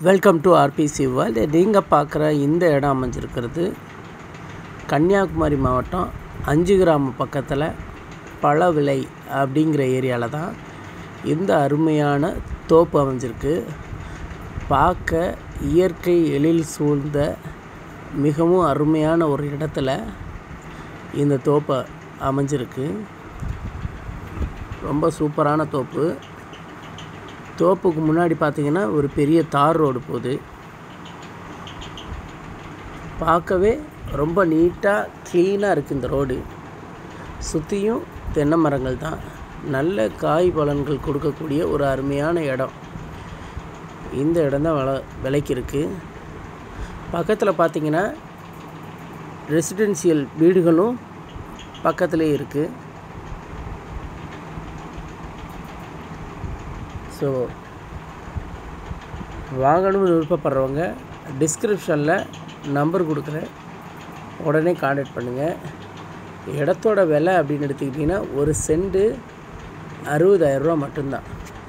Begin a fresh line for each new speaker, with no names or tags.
welcome to RBC world நீங்கள் பார்க்குற இந்த இடம் அமைஞ்சிருக்கிறது கன்னியாகுமரி மாவட்டம் அஞ்சு கிராம பக்கத்தில் பழவிளை அப்படிங்கிற ஏரியாவில் தான் இந்த அருமையான தோப்பு அமைஞ்சிருக்கு பார்க்க இயற்கை எழில் சூழ்ந்த மிகவும் அருமையான ஒரு இடத்துல இந்த தோப்பு அமைஞ்சிருக்கு ரொம்ப சூப்பரான தோப்பு தோப்புக்கு முன்னாடி பார்த்தீங்கன்னா ஒரு பெரிய தார் ரோடு போகுது பார்க்கவே ரொம்ப நீட்டாக க்ளீனாக இருக்குது இந்த ரோடு சுற்றியும் தென்னை மரங்கள் தான் நல்ல காய் பலன்கள் கொடுக்கக்கூடிய ஒரு அருமையான இடம் இந்த இடம் தான் வில விலைக்கு இருக்குது பக்கத்தில் பார்த்தீங்கன்னா ரெசிடென்சியல் வீடுகளும் பக்கத்துலேயே இருக்குது ஸோ வாங்கணும்னு விருப்பப்படுறவங்க டிஸ்கிரிப்ஷனில் நம்பர் கொடுக்குறேன் உடனே காண்டாக்ட் பண்ணுங்கள் இடத்தோட விலை அப்படின்னு எடுத்துக்கிட்டிங்கன்னா ஒரு சென்ட்டு அறுபதாயிரரூவா மட்டும்தான்